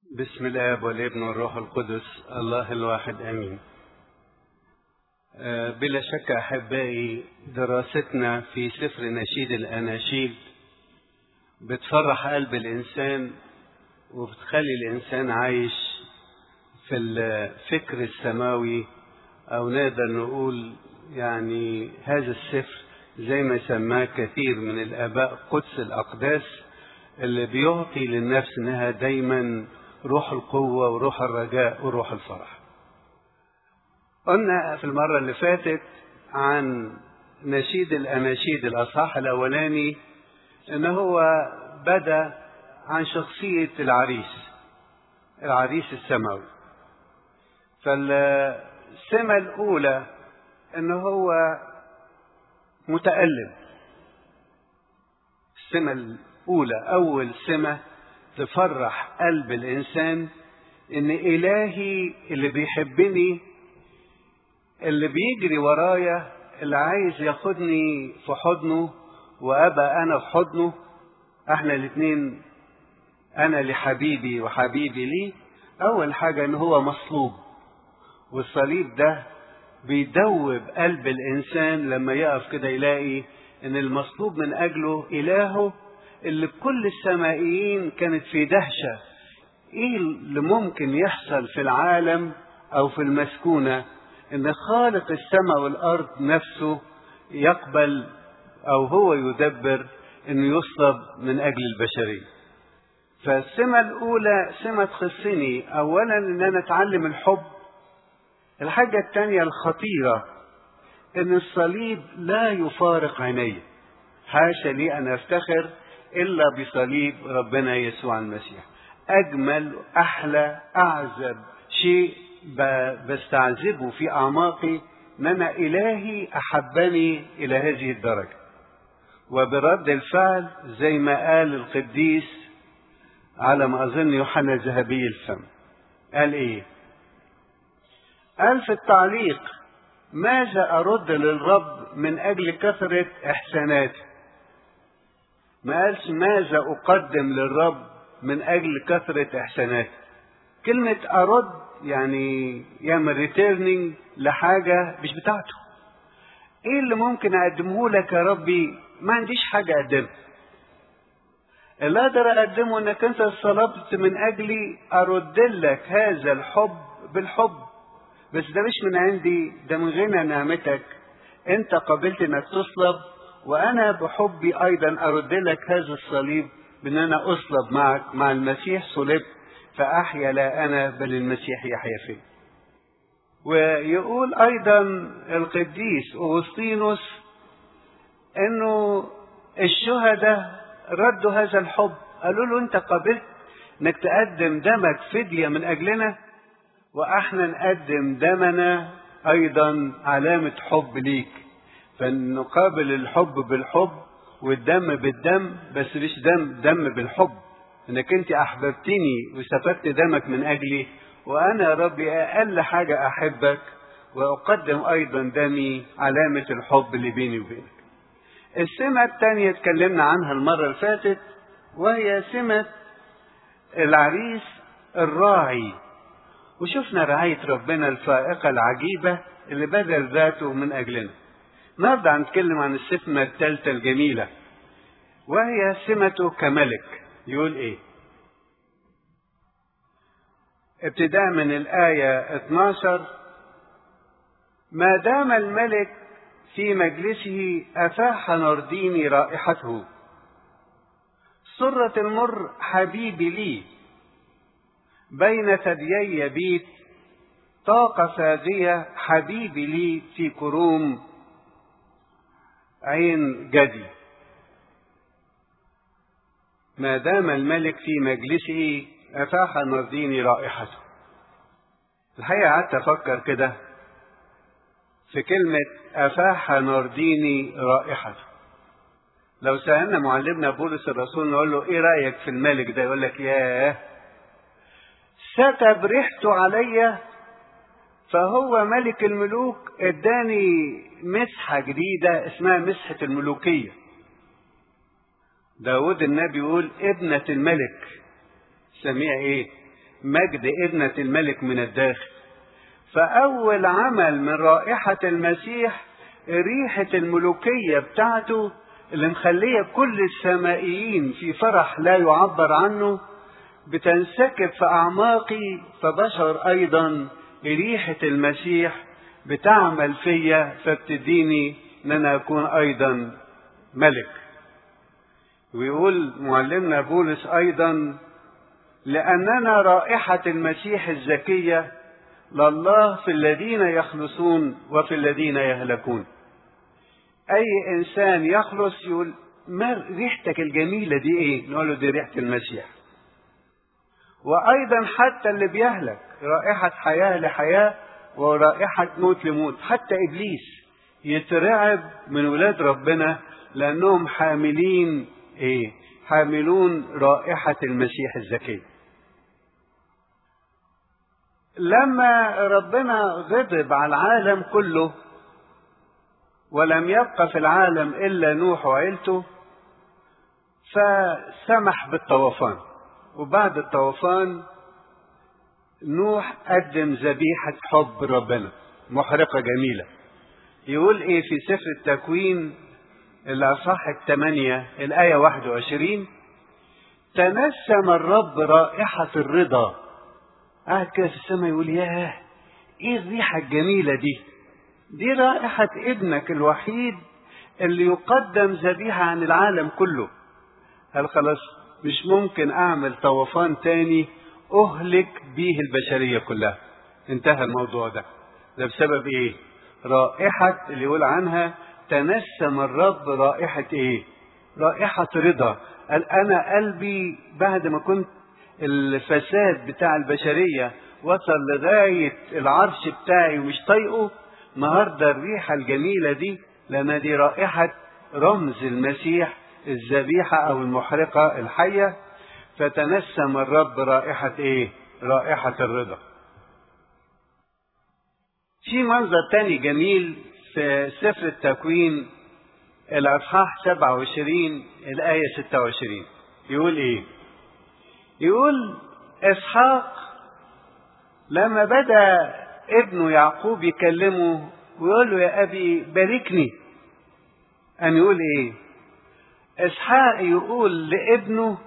بسم الاب والابن والروح القدس الله الواحد امين آه، بلا شك احبائي دراستنا في سفر نشيد الاناشيد بتفرح قلب الانسان وبتخلي الانسان عايش في الفكر السماوي او نقدر نقول يعني هذا السفر زي ما سماه كثير من الاباء قدس الاقداس اللي بيعطي للنفس انها دايما روح القوة وروح الرجاء وروح الفرح قلنا في المرة اللي فاتت عن نشيد الأناشيد الأصحاح الأولاني إن هو بدأ عن شخصية العريس العريس السماوي فالسمة الأولى إن هو متألم السمة الأولى أول سمة تفرح قلب الإنسان إن إلهي اللي بيحبني اللي بيجري ورايا اللي عايز ياخدني في حضنه وأبقى أنا في حضنه احنا الاتنين أنا لحبيبي وحبيبي لي أول حاجة إن هو مصلوب والصليب ده بيدوب قلب الإنسان لما يقف كده يلاقي إن المصلوب من أجله إلهه اللي كل السمائيين كانت في دهشة ايه اللي ممكن يحصل في العالم او في المسكونة ان خالق السماء والارض نفسه يقبل او هو يدبر انه يصلب من اجل البشرية فالسمة الاولى سمة تخصني اولا ان انا اتعلم الحب الحاجة التانية الخطيرة ان الصليب لا يفارق عيني حاشا لي ان افتخر إلا بصليب ربنا يسوع المسيح أجمل أحلى أعزب شيء بستعذبه في أعماقي أن أنا إلهي أحبني إلى هذه الدرجة وبرد الفعل زي ما قال القديس على ما أظن يوحنا ذهبي الفم قال إيه قال في التعليق ماذا أرد للرب من أجل كثرة إحساناته ما قالش ماذا أقدم للرب من أجل كثرة إحساناته كلمة أرد يعني يعمل ريتيرنينج لحاجة مش بتاعته إيه اللي ممكن أقدمه لك يا ربي ما عنديش حاجة أقدمها اللي أقدر أقدمه إنك أنت صلبت من أجلي أرد لك هذا الحب بالحب بس ده مش من عندي ده من غنى نعمتك أنت قبلت إنك تصلب وأنا بحبي أيضا أرد لك هذا الصليب بأن أنا أصلب معك مع المسيح صلبت فأحيا لا أنا بل المسيح يحيا فيه ويقول أيضا القديس أوسطينوس أنه الشهداء ردوا هذا الحب قالوا له أنت قبلت أنك تقدم دمك فدية من أجلنا وإحنا نقدم دمنا أيضا علامة حب ليك فنقابل الحب بالحب والدم بالدم بس مش دم دم بالحب انك انت احببتني وسفكت دمك من اجلي وانا يا ربي اقل حاجه احبك واقدم ايضا دمي علامه الحب اللي بيني وبينك السمه الثانيه اتكلمنا عنها المره اللي فاتت وهي سمه العريس الراعي وشفنا رعايه ربنا الفائقه العجيبه اللي بذل ذاته من اجلنا النهارده هنتكلم عن السمة الثالثة الجميلة وهي سمته كملك يقول ايه ابتداء من الآية 12 ما دام الملك في مجلسه أفاح نرديني رائحته سرة المر حبيبي لي بين ثديي يبيت طاقة ساذية حبيبي لي في كروم عين جدي ما دام الملك في مجلسه أفاح نرديني رائحته الحقيقة قعدت أفكر كده في كلمة أفاح نرديني رائحته لو سألنا معلمنا بولس الرسول نقول له إيه رأيك في الملك ده يقول لك ياه سكب ريحته عليا فهو ملك الملوك اداني مسحة جديدة اسمها مسحة الملوكية داود النبي يقول ابنة الملك سميها ايه مجد ابنة الملك من الداخل فأول عمل من رائحة المسيح ريحة الملوكية بتاعته اللي مخلية كل السمائيين في فرح لا يعبر عنه بتنسكب في أعماقي فبشر أيضا ريحة المسيح بتعمل فيا فبتديني ان انا اكون ايضا ملك ويقول معلمنا بولس ايضا لاننا رائحه المسيح الزكيه لله في الذين يخلصون وفي الذين يهلكون اي انسان يخلص يقول ما ريحتك الجميله دي ايه نقول له دي ريحه المسيح وايضا حتى اللي بيهلك رائحه حياه لحياه ورائحة موت لموت حتى إبليس يترعب من ولاد ربنا لأنهم حاملين إيه؟ حاملون رائحة المسيح الزكي. لما ربنا غضب على العالم كله ولم يبقى في العالم إلا نوح وعيلته فسمح بالطوفان وبعد الطوفان نوح قدم ذبيحة حب ربنا محرقة جميلة يقول ايه في سفر التكوين الأصحاح الثمانية الآية 21 تنسم الرب رائحة الرضا قاعد كده في السماء يقول ياه ايه الريحة الجميلة دي دي رائحة ابنك الوحيد اللي يقدم ذبيحة عن العالم كله قال خلاص مش ممكن اعمل طوفان تاني اهلك به البشرية كلها انتهى الموضوع ده ده بسبب ايه رائحة اللي يقول عنها تنسم الرب رائحة ايه رائحة رضا قال انا قلبي بعد ما كنت الفساد بتاع البشرية وصل لغاية العرش بتاعي ومش طايقه النهاردة الريحة الجميلة دي لأن دي رائحة رمز المسيح الذبيحة أو المحرقة الحية فتنسم الرب رائحة ايه رائحة الرضا في منظر تاني جميل في سفر التكوين الأصحاح 27 الآية 26 يقول إيه؟ يقول إسحاق لما بدأ ابنه يعقوب يكلمه ويقول له يا أبي باركني أن يقول إيه؟ إسحاق يقول لابنه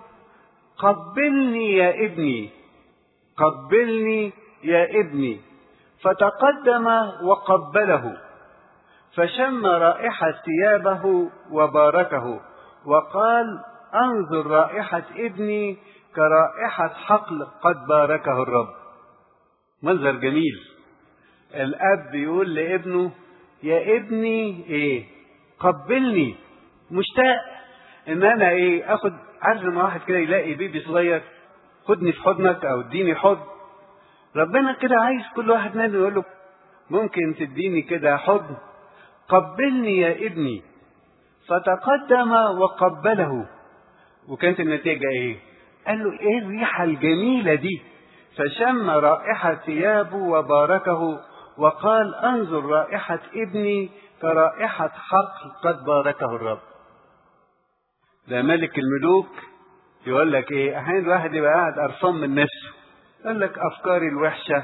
قبلني يا ابني قبلني يا ابني فتقدم وقبله فشم رائحة ثيابه وباركه وقال انظر رائحة ابني كرائحة حقل قد باركه الرب منظر جميل الاب يقول لابنه يا ابني ايه قبلني مشتاق ان انا ايه اخد عارف لما واحد كده يلاقي بيبي صغير خدني في حضنك او اديني حضن ربنا كده عايز كل واحد مننا يقول له ممكن تديني كده حضن قبلني يا ابني فتقدم وقبله وكانت النتيجة ايه قال له ايه الريحة الجميلة دي فشم رائحة ثيابه وباركه وقال انظر رائحة ابني كرائحة حقل قد باركه الرب ده ملك الملوك يقول لك ايه احيانا الواحد يبقى قاعد قرفان من نفسه يقول لك افكاري الوحشه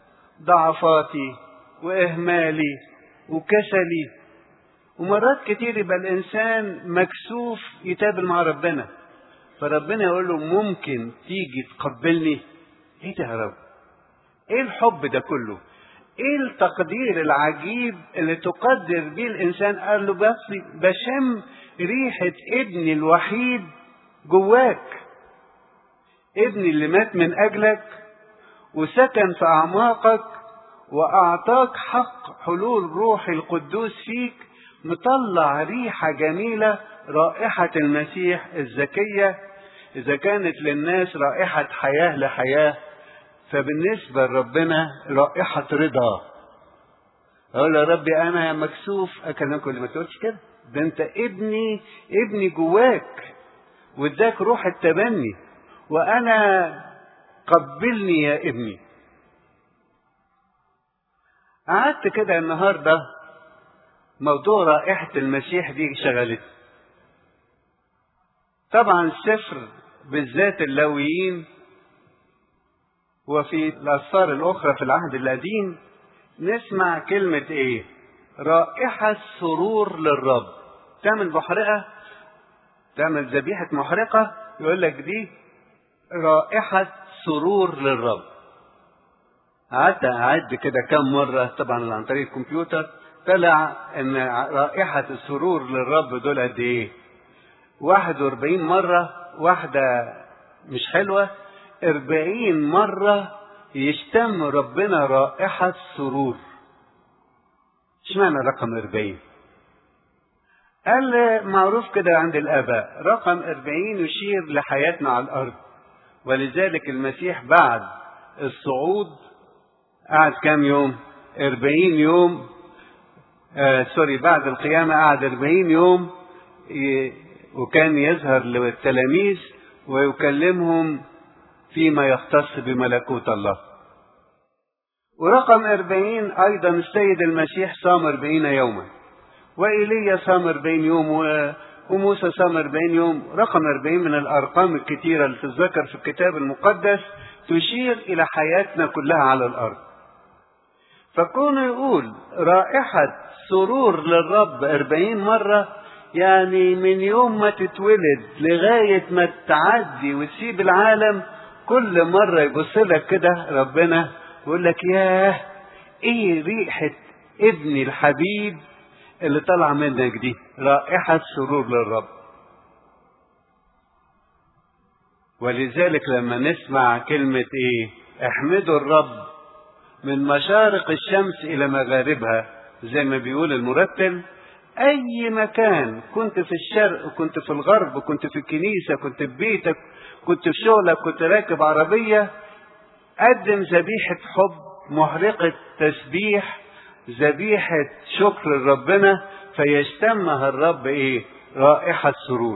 ضعفاتي واهمالي وكسلي ومرات كتير يبقى الانسان مكسوف يتقابل مع ربنا فربنا يقول له ممكن تيجي تقبلني ايه ده يا رب ايه الحب ده كله ايه التقدير العجيب اللي تقدر بيه الانسان قال له بس بشم ريحة ابني الوحيد جواك ابني اللي مات من اجلك وسكن في اعماقك واعطاك حق حلول روح القدوس فيك مطلع ريحة جميلة رائحة المسيح الزكية إذا كانت للناس رائحة حياة لحياة فبالنسبة لربنا رائحة رضا أقول يا ربي أنا مكسوف أكلمك اللي ما تقولش كده ده أنت ابني ابني جواك واداك روح التبني وأنا قبلني يا ابني قعدت كده النهارده موضوع رائحة المسيح دي شغلتني طبعا السفر بالذات اللويين وفي الأسفار الأخرى في العهد القديم نسمع كلمة إيه؟ رائحة سرور للرب تعمل محرقة تعمل ذبيحة محرقة يقول لك دي رائحة سرور للرب قعدت أعد كده كم مرة طبعا عن طريق الكمبيوتر طلع إن رائحة السرور للرب دول قد إيه؟ 41 مرة واحدة مش حلوة 40 مرة يشتم ربنا رائحة سرور اشمعنى رقم 40 قال معروف كده عند الآباء رقم 40 يشير لحياتنا على الأرض ولذلك المسيح بعد الصعود قعد كام يوم 40 يوم آه سوري بعد القيامة قعد 40 يوم وكان يظهر للتلاميذ ويكلمهم فيما يختص بملكوت الله ورقم أربعين أيضا السيد المسيح صام أربعين يوما وإيليا صام أربعين يوم وموسى صام أربعين يوم رقم أربعين من الأرقام الكثيرة اللي تتذكر في الكتاب المقدس تشير إلى حياتنا كلها على الأرض فكونه يقول رائحة سرور للرب أربعين مرة يعني من يوم ما تتولد لغاية ما تعدي وتسيب العالم كل مرة يبص لك كده ربنا يقول لك ياه ايه ريحة ابني الحبيب اللي طالعة منك دي رائحة سرور للرب ولذلك لما نسمع كلمة ايه احمدوا الرب من مشارق الشمس الى مغاربها زي ما بيقول المرتل اي مكان كنت في الشرق كنت في الغرب كنت في الكنيسة كنت في بيتك كنت في شغلك كنت راكب عربية قدم ذبيحة حب محرقة تسبيح ذبيحة شكر لربنا فيشتمها الرب ايه رائحة سرور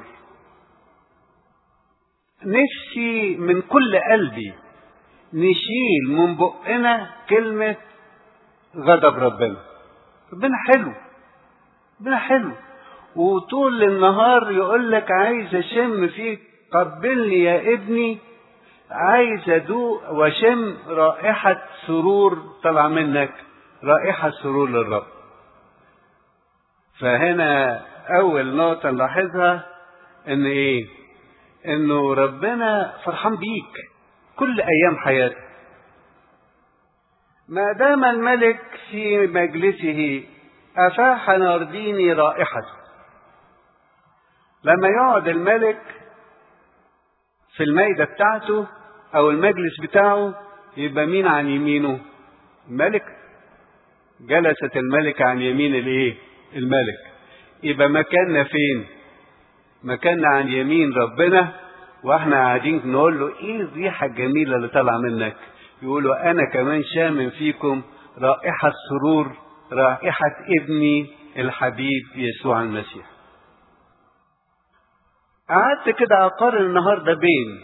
نفسي من كل قلبي نشيل من بقنا كلمة غضب ربنا ربنا حلو ربنا حلو وطول النهار يقول لك عايز اشم فيك قبلني يا ابني عايز ادوق واشم رائحة سرور طالعة منك رائحة سرور للرب فهنا اول نقطة نلاحظها ان ايه انه ربنا فرحان بيك كل ايام حياتك ما دام الملك في مجلسه افاح نارديني رائحته لما يقعد الملك في المائدة بتاعته أو المجلس بتاعه يبقى مين عن يمينه؟ الملك جلست الملكة عن يمين الإيه؟ الملك يبقى مكاننا فين؟ مكاننا عن يمين ربنا واحنا قاعدين نقول له ايه الريحة الجميلة اللي طالعة منك؟ يقولوا أنا كمان شامم فيكم رائحة سرور رائحة ابني الحبيب يسوع المسيح. قعدت كده اقارن النهارده بين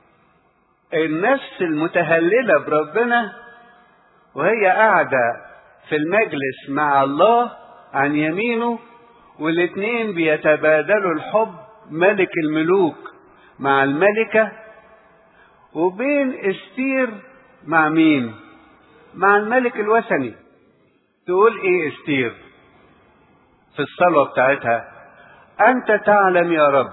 النفس المتهلله بربنا وهي قاعده في المجلس مع الله عن يمينه والاتنين بيتبادلوا الحب ملك الملوك مع الملكه وبين استير مع مين مع الملك الوثني تقول ايه استير في الصلوه بتاعتها انت تعلم يا رب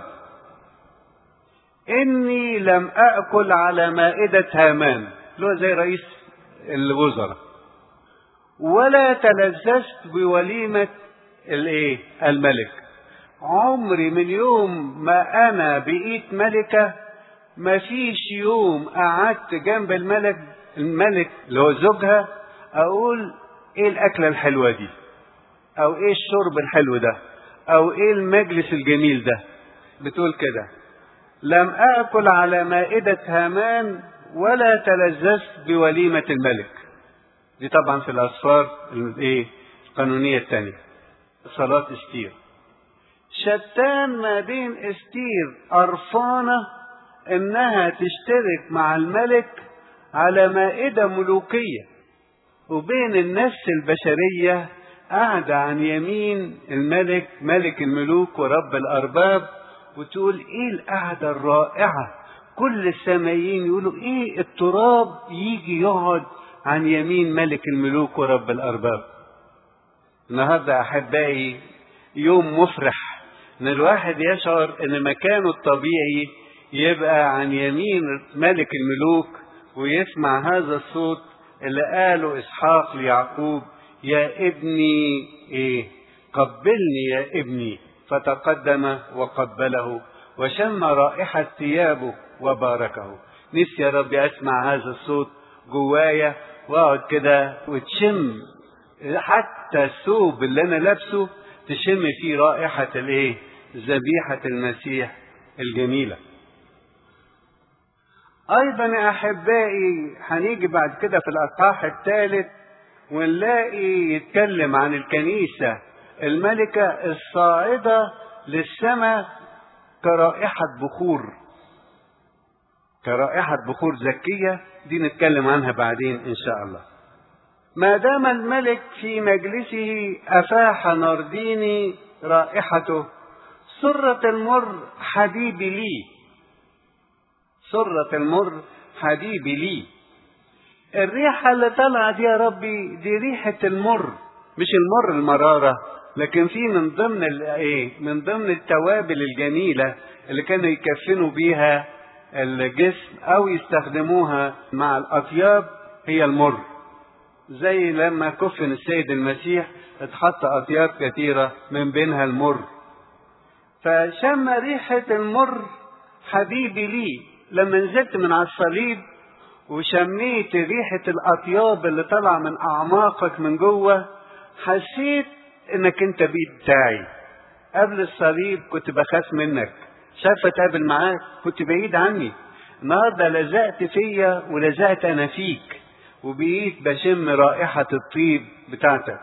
إني لم أكل على مائدة هامان اللي هو زي رئيس الوزراء ولا تلذذت بوليمة الإيه؟ الملك عمري من يوم ما أنا بقيت ملكة ما فيش يوم قعدت جنب الملك الملك اللي هو زوجها أقول إيه الأكلة الحلوة دي أو إيه الشرب الحلو ده أو إيه المجلس الجميل ده بتقول كده لم آكل على مائدة هامان ولا تلذذت بوليمة الملك دي طبعا في الأسفار الايه القانونية الثانية صلاة استير شتان ما بين استير قرفانة انها تشترك مع الملك على مائدة ملوكية وبين النفس البشرية قاعدة عن يمين الملك ملك الملوك ورب الأرباب وتقول ايه القعدة الرائعة كل السمايين يقولوا ايه التراب يجي يقعد عن يمين ملك الملوك ورب الارباب النهارده احبائي يوم مفرح ان الواحد يشعر ان مكانه الطبيعي يبقى عن يمين ملك الملوك ويسمع هذا الصوت اللي قاله اسحاق ليعقوب يا ابني ايه قبلني يا ابني فتقدم وقبله وشم رائحة ثيابه وباركه نفسي يا رب اسمع هذا الصوت جوايا واقعد كده وتشم حتى الثوب اللي انا لابسه تشم فيه رائحة الايه ذبيحة المسيح الجميلة ايضا يا احبائي هنيجي بعد كده في الاصحاح الثالث ونلاقي يتكلم عن الكنيسة الملكة الصاعدة للسماء كرائحة بخور كرائحة بخور زكية دي نتكلم عنها بعدين إن شاء الله ما دام الملك في مجلسه أفاح نارديني رائحته سرة المر حبيبي لي سرة المر حبيبي لي الريحة اللي طالعة دي يا ربي دي ريحة المر مش المر المرارة لكن في من ضمن ايه من ضمن التوابل الجميلة اللي كانوا يكفنوا بيها الجسم او يستخدموها مع الاطياب هي المر زي لما كفن السيد المسيح اتحط اطياب كثيرة من بينها المر فشم ريحة المر حبيبي لي لما نزلت من على الصليب وشميت ريحة الأطياب اللي طالعة من أعماقك من جوه حسيت إنك أنت بيت بتاعي قبل الصليب كنت بخاف منك شايف أتقابل معاك كنت بعيد عني النهاردة لزقت فيا ولزقت أنا فيك وبقيت بشم رائحة الطيب بتاعتك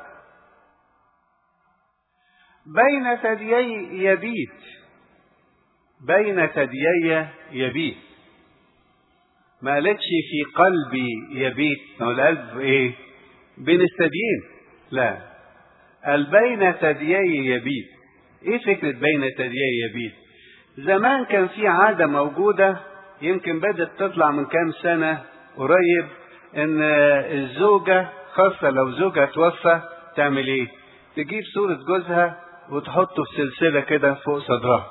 بين ثديي يبيت بين ثديي يبيت ما قالتش في قلبي يبيت ما هو القلب ايه بين الثديين لا قال بين ثديي يبيت ايه فكرة بين ثديي يبيت زمان كان في عادة موجودة يمكن بدأت تطلع من كام سنة قريب ان الزوجة خاصة لو زوجها توفى تعمل ايه تجيب صورة جوزها وتحطه في سلسلة كده فوق صدرها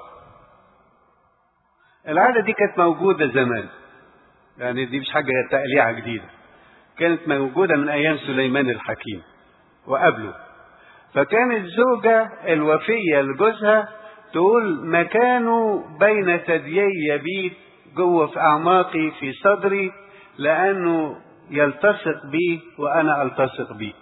العادة دي كانت موجودة زمان يعني دي مش حاجة تقليعة جديدة كانت موجودة من أيام سليمان الحكيم وقبله فكان الزوجة الوفية لجوزها تقول مكانه بين ثديي يبيت جوه في أعماقي في صدري لأنه يلتصق بي وأنا ألتصق بيه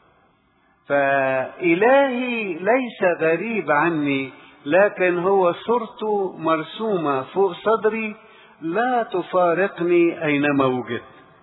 فإلهي ليس غريب عني لكن هو صورته مرسومة فوق صدري لا تفارقني أينما وجدت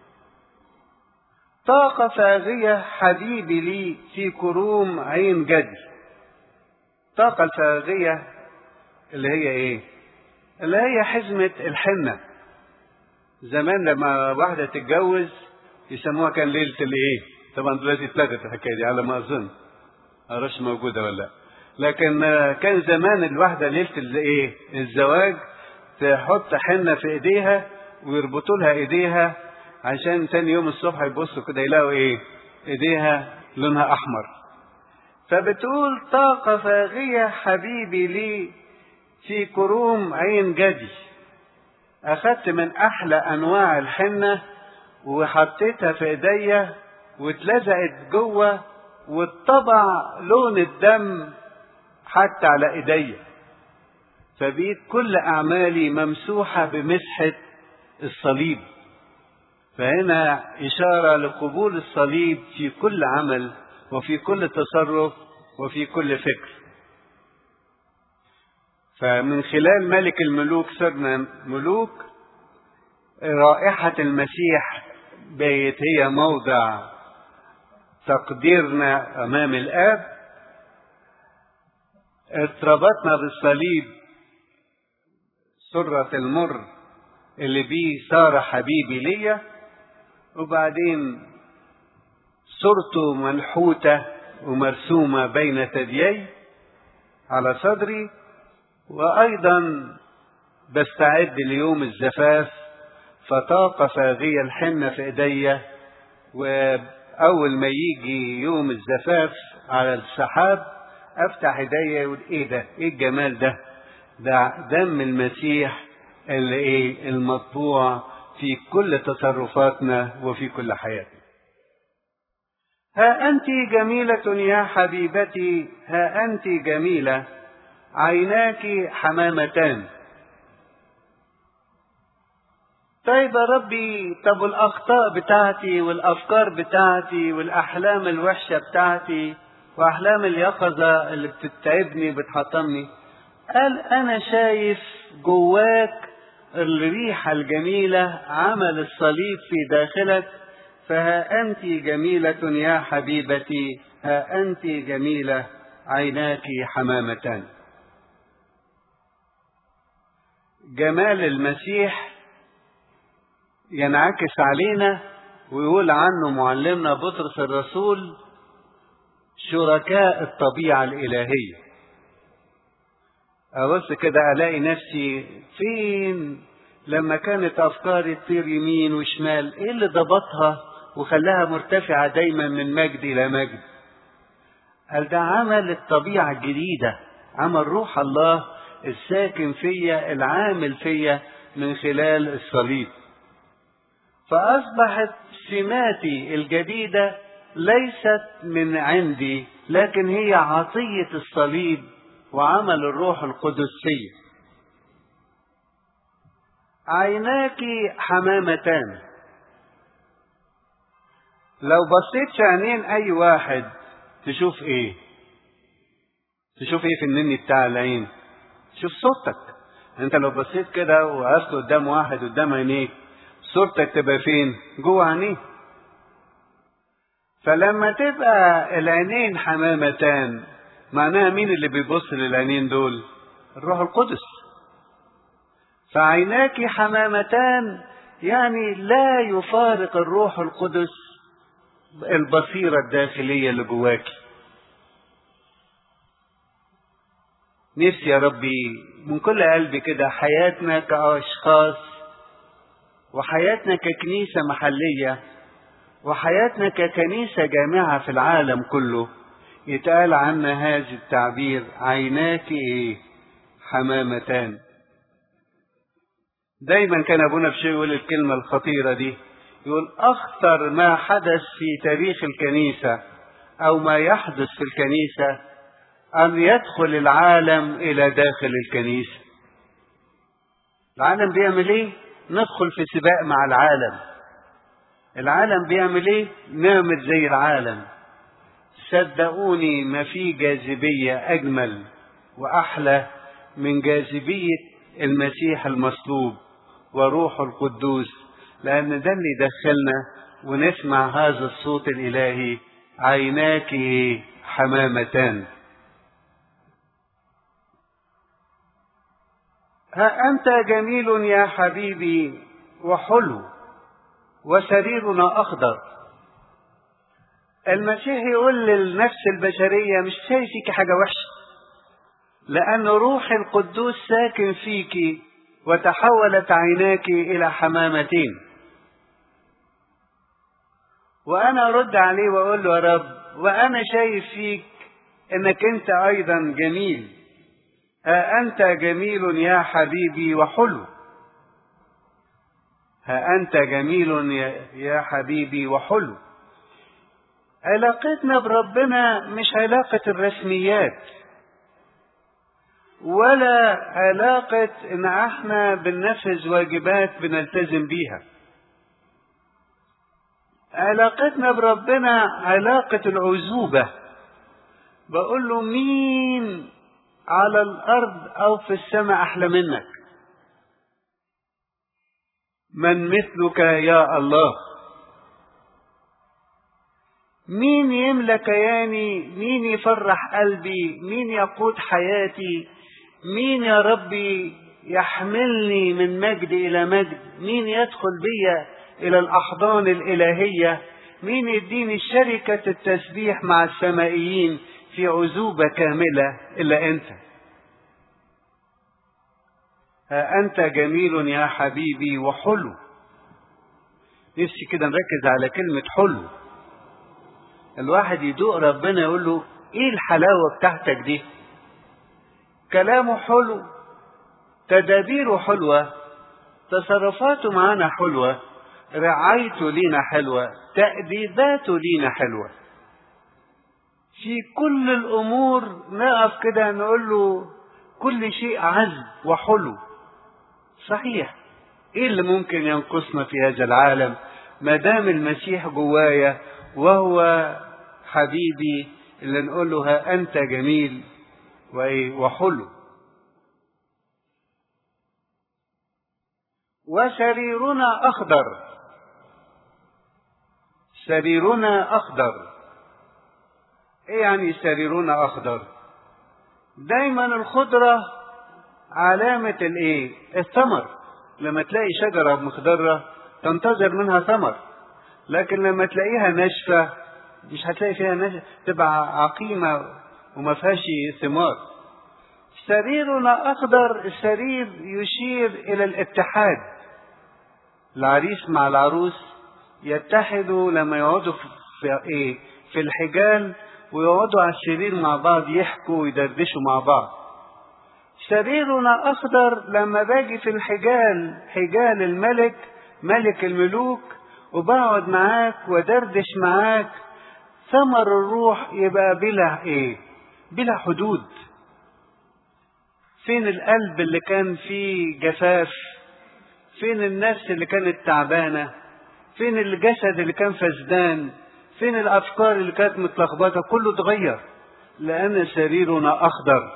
طاقة فاغية حبيبي لي في كروم عين جدي الطاقة الفاغية اللي هي ايه اللي هي حزمة الحنة زمان لما واحدة تتجوز يسموها كان ليلة الايه طبعا دلوقتي اتلغت الحكاية دي على ما اظن معرفش موجودة ولا لا لكن كان زمان الواحدة ليلة الايه الزواج تحط حنة في ايديها ويربطوا لها ايديها عشان تاني يوم الصبح يبصوا كده يلاقوا ايه ايديها لونها احمر فبتقول طاقة فاغية حبيبي لي في كروم عين جدي اخدت من احلى انواع الحنة وحطيتها في ايديا واتلزقت جوه واتطبع لون الدم حتى على ايديا فبقيت كل اعمالي ممسوحه بمسحه الصليب فهنا اشاره لقبول الصليب في كل عمل وفي كل تصرف وفي كل فكر فمن خلال ملك الملوك صرنا ملوك رائحه المسيح بقت هي موضع تقديرنا امام الاب ارتبطنا بالصليب سرة المر اللي بيه صار حبيبي ليا وبعدين صورته منحوتة ومرسومة بين ثديي على صدري وأيضا بستعد ليوم الزفاف فطاق فاغي الحنة في ايديا وأول ما يجي يوم الزفاف على السحاب أفتح ايديا يقول إيه ده؟ إيه الجمال ده؟ ده دم المسيح اللي إيه؟ المطبوع في كل تصرفاتنا وفي كل حياتنا. ها أنت جميلة يا حبيبتي ها أنت جميلة عيناك حمامتان طيب يا ربي طب والأخطاء بتاعتي والأفكار بتاعتي والأحلام الوحشة بتاعتي وأحلام اليقظة اللي بتتعبني بتحطمني قال أنا شايف جواك الريحة الجميلة عمل الصليب في داخلك فها أنت جميلة يا حبيبتي ها أنت جميلة عيناك حمامتان جمال المسيح ينعكس علينا ويقول عنه معلمنا بطرس الرسول شركاء الطبيعة الإلهية أبص كده ألاقي نفسي فين لما كانت أفكاري تطير يمين وشمال إيه اللي ضبطها وخلاها مرتفعة دايما من مجد إلى مجد قال ده عمل الطبيعة الجديدة عمل روح الله الساكن فيا العامل فيا من خلال الصليب فأصبحت سماتي الجديدة ليست من عندي لكن هي عطية الصليب وعمل الروح القدس فيا عيناك حمامتان لو بصيت في عينين اي واحد تشوف ايه تشوف ايه في النني بتاع العين شوف صورتك انت لو بصيت كده وقفت قدام واحد قدام عينيك صورتك تبقى فين جوه عينيه فلما تبقى العينين حمامتان معناها مين اللي بيبص للعينين دول الروح القدس فعيناك حمامتان يعني لا يفارق الروح القدس البصيرة الداخلية اللي جواكي نفسي يا ربي من كل قلبي كده حياتنا كأشخاص وحياتنا ككنيسة محلية وحياتنا ككنيسة جامعة في العالم كله يتقال عنا هذا التعبير عيناك ايه حمامتان دايما كان ابونا بشيء يقول الكلمة الخطيرة دي يقول اخطر ما حدث في تاريخ الكنيسة او ما يحدث في الكنيسة ان يدخل العالم الى داخل الكنيسة العالم بيعمل ايه ندخل في سباق مع العالم العالم بيعمل ايه نعمل زي العالم صدقوني ما في جاذبية أجمل وأحلى من جاذبية المسيح المصلوب وروح القدوس لأن ده اللي يدخلنا ونسمع هذا الصوت الإلهي عيناك حمامتان ها أنت جميل يا حبيبي وحلو وسريرنا أخضر المسيح يقول للنفس البشرية مش شايف فيك حاجة وحشة لأن روح القدوس ساكن فيك وتحولت عيناك إلى حمامتين وأنا أرد عليه وأقول له يا رب وأنا شايف فيك إنك أنت أيضا جميل ها أنت جميل يا حبيبي وحلو ها أنت جميل يا حبيبي وحلو علاقتنا بربنا مش علاقة الرسميات ولا علاقة إن احنا بننفذ واجبات بنلتزم بيها علاقتنا بربنا علاقة العزوبة بقول له مين على الأرض أو في السماء أحلى منك من مثلك يا الله مين يملى كياني مين يفرح قلبي مين يقود حياتي مين يا ربي يحملني من مجد إلى مجد مين يدخل بي إلى الأحضان الإلهية مين يديني شركة التسبيح مع السمائيين في عزوبة كاملة إلا أنت ها أنت جميل يا حبيبي وحلو نفسي كده نركز على كلمة حلو الواحد يدوق ربنا يقول له ايه الحلاوة بتاعتك دي كلامه حلو تدابيره حلوة تصرفاته معانا حلوة رعايته لينا حلوة تأديباته لينا حلوة في كل الأمور نقف كده نقول له كل شيء عذب وحلو صحيح ايه اللي ممكن ينقصنا في هذا العالم ما دام المسيح جوايا وهو حبيبي اللي نقول له ها انت جميل وايه وحلو وسريرنا اخضر سريرنا اخضر ايه يعني سريرنا اخضر دايما الخضره علامه الايه الثمر لما تلاقي شجره مخضره تنتظر منها ثمر لكن لما تلاقيها ناشفه مش هتلاقي فيها ناشفه تبقى عقيمه وما فيهاش ثمار سريرنا اخضر السرير يشير الى الاتحاد العريس مع العروس يتحدوا لما يقعدوا في ايه في الحجال ويقعدوا على السرير مع بعض يحكوا ويدردشوا مع بعض سريرنا اخضر لما باجي في الحجال حجال الملك ملك الملوك وبقعد معاك ودردش معاك ثمر الروح يبقى بلا ايه بلا حدود فين القلب اللي كان فيه جفاف فين النفس اللي كانت تعبانة فين الجسد اللي كان فسدان فين الأفكار اللي كانت متلخبطة كله اتغير لأن سريرنا أخضر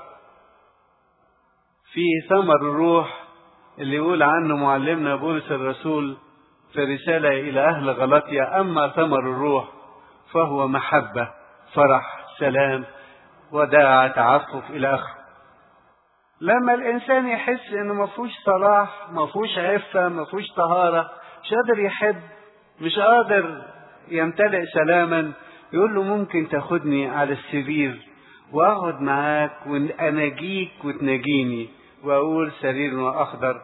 في ثمر الروح اللي يقول عنه معلمنا بولس الرسول في رسالة إلى أهل غلطية أما ثمر الروح فهو محبة فرح سلام وداعة تعفف إلى آخره لما الإنسان يحس إنه ما فيهوش صلاح ما فيهوش عفة ما فيهوش طهارة مش قادر يحب مش قادر يمتلئ سلاما يقول له ممكن تاخدني على السرير واقعد معاك واناجيك وتناجيني واقول سريرنا اخضر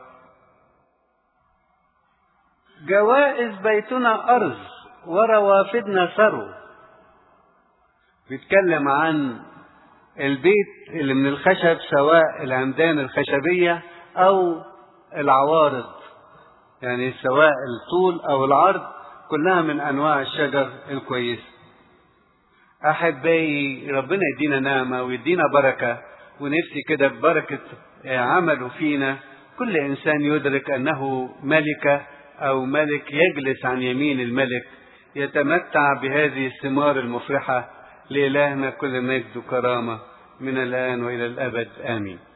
جوائز بيتنا ارز وروافدنا ثرو بيتكلم عن البيت اللي من الخشب سواء العمدان الخشبية أو العوارض يعني سواء الطول أو العرض كلها من أنواع الشجر الكويسة أحبائي ربنا يدينا نعمة ويدينا بركة ونفسي كده ببركة عمله فينا كل إنسان يدرك أنه ملكة أو ملك يجلس عن يمين الملك يتمتع بهذه الثمار المفرحة لإلهنا كل مجد وكرامة من الآن وإلى الأبد آمين